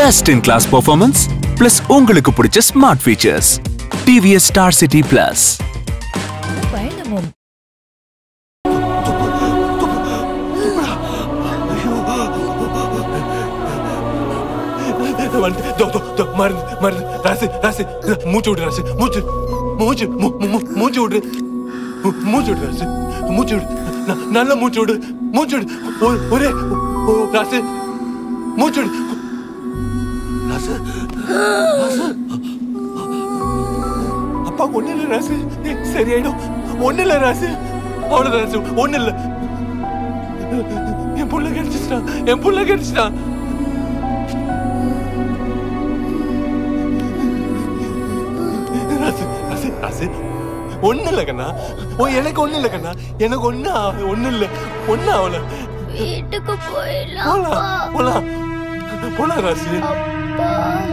Best in class performance plus உங்களுக்கு பிடிச்ச smart features TVS Star City plus பயணமும் வந்து தோ தோ தோ மருந்து மருந்து ராசி ராசி மூச்சு விடு ராசி மூச்சு மூச்சு மூ- மூ- மூ- மூச்சு விடு மூ- மூச்சு விடு ராசி மூச்சு விடு ந- நல்ல மூச்சு விடு மூச்சு விடு ஒ- ஒரே ஓ, ராசி மூச்சு விடு ராசி ராசி. அப்பா ஒண்ணு இல்ல ராசி சரியாயிடும் ஒண்ணு இல்ல ராசி அவ்வளவுதான் ராசி ஒண்ணு இல்ல என் புள்ள கிடைச்சிட்டான் என் புள்ள கிடைச்சிட்டான் ராசு ராசு ராசு ஒண்ணு இல்ல கண்ணா ஓ எனக்கு ஒண்ணு இல்ல கண்ணா எனக்கு ஒண்ணு ஆ- ஒண்ணு இல்ல ஒண்ணு ஆகல வீட்டுக்கு போயிடலாம் போலாம் போலாம் போலாம் ராசு அப்பா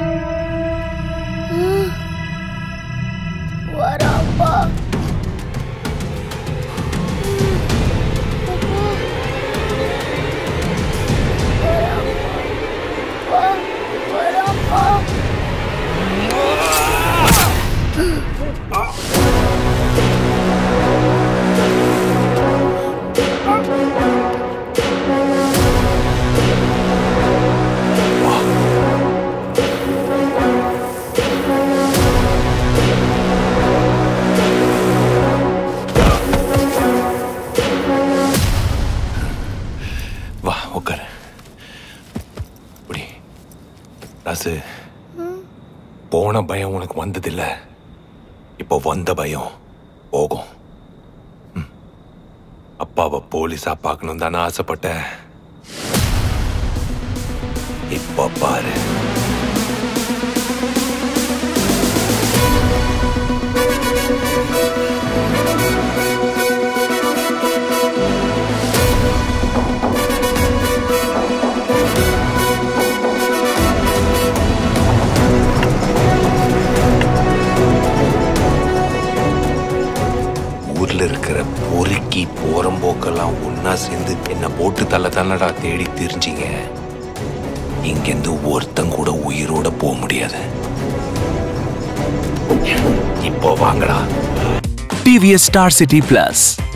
வரப்பா வரப்பா வா உட்காரு இப்படி ராசு போன பயம் உனக்கு வந்ததில்ல இப்போ வந்த பயம் போகும் ம். அப்பாவை போலீஸா பார்க்கணும் தானே ஆசைப்பட்டேன் இப்ப பாரு ஊர்ல இருக்கிற பொறுக்கி போறம்போக்கெல்லாம் ஒன்னா சேர்ந்து என்ன போட்டு தள்ள தானடா தேடி தெரிஞ்சிங்க இங்கிருந்து ஒருத்தன் கூட உயிரோட போக முடியாது இப்போ வாங்கடா டிவிஎஸ் ஸ்டார் சிட்டி பிளஸ்